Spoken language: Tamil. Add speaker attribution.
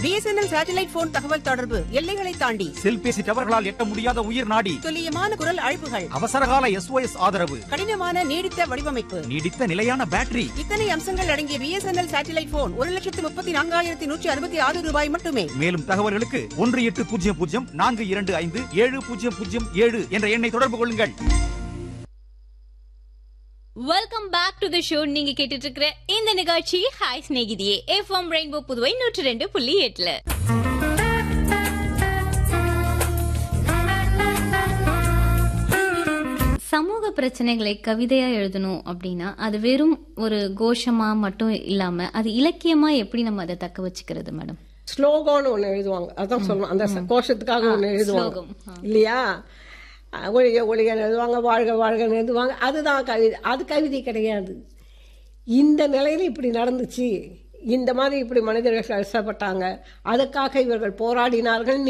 Speaker 1: பிஎஸ்என்எல் சேட்டலைட் போன் தகவல் தொடர்பு எல்லைகளை தாண்டி
Speaker 2: செல்பேசி டவர்களால் எட்ட முடியாத உயிர் நாடி
Speaker 1: துல்லியமான குரல் அழைப்புகள்
Speaker 2: அவசரகால எஸ்ஓஎஸ் ஆதரவு
Speaker 1: கடினமான நீடித்த வடிவமைப்பு
Speaker 2: நீடித்த நிலையான பேட்டரி
Speaker 1: இத்தனை அம்சங்கள் அடங்கிய பிஎஸ்என்எல் சேட்டலைட் போன் ஒரு லட்சத்து முப்பத்தி நான்காயிரத்தி நூற்றி அறுபத்தி ஆறு ரூபாய் மட்டுமே
Speaker 2: மேலும் தகவல்களுக்கு ஒன்று எட்டு பூஜ்ஜியம் பூஜ்ஜியம் நான்கு இரண்டு ஐந்து ஏழு பூஜ்ஜியம் பூஜ்ஜியம் ஏழு என்ற எண்ணை தொடர்பு கொள்ளுங்கள்
Speaker 3: welcome back to the show நீங்க கேட்டுட்டு இருக்கிற இந்த நிகழ்ச்சி ஹாய் ஸ்நேகிதியே எஃப்எம் ரெயின்போ புதுவை நூற்றி ரெண்டு புள்ளி எட்டுல சமூக பிரச்சனைகளை கவிதையா எழுதணும் அப்படின்னா அது வெறும் ஒரு கோஷமா மட்டும் இல்லாம அது இலக்கியமா எப்படி நம்ம அதை தக்க வச்சுக்கிறது மேடம்
Speaker 4: ஸ்லோகம்னு ஒன்று எழுதுவாங்க அதான் சொல்லணும் அந்த ச- கோஷத்துக்காக ஒன்று எழுதுவாங்க
Speaker 3: ஸ்லோகம்.
Speaker 4: இல்லையா அஹ் ஒழிக ஒழிகன்னு எழுதுவாங்க வாழ்க வாழ்கன்னு எழுதுவாங்க அதுதான் கவிதை அது கவிதை கிடையாது இந்த நிலையில் இப்படி நடந்துச்சு இந்த மாதிரி இப்படி மனிதர்கள் கஷ்டப்பட்டாங்க அதுக்காக இவர்கள் போராடினார்கள்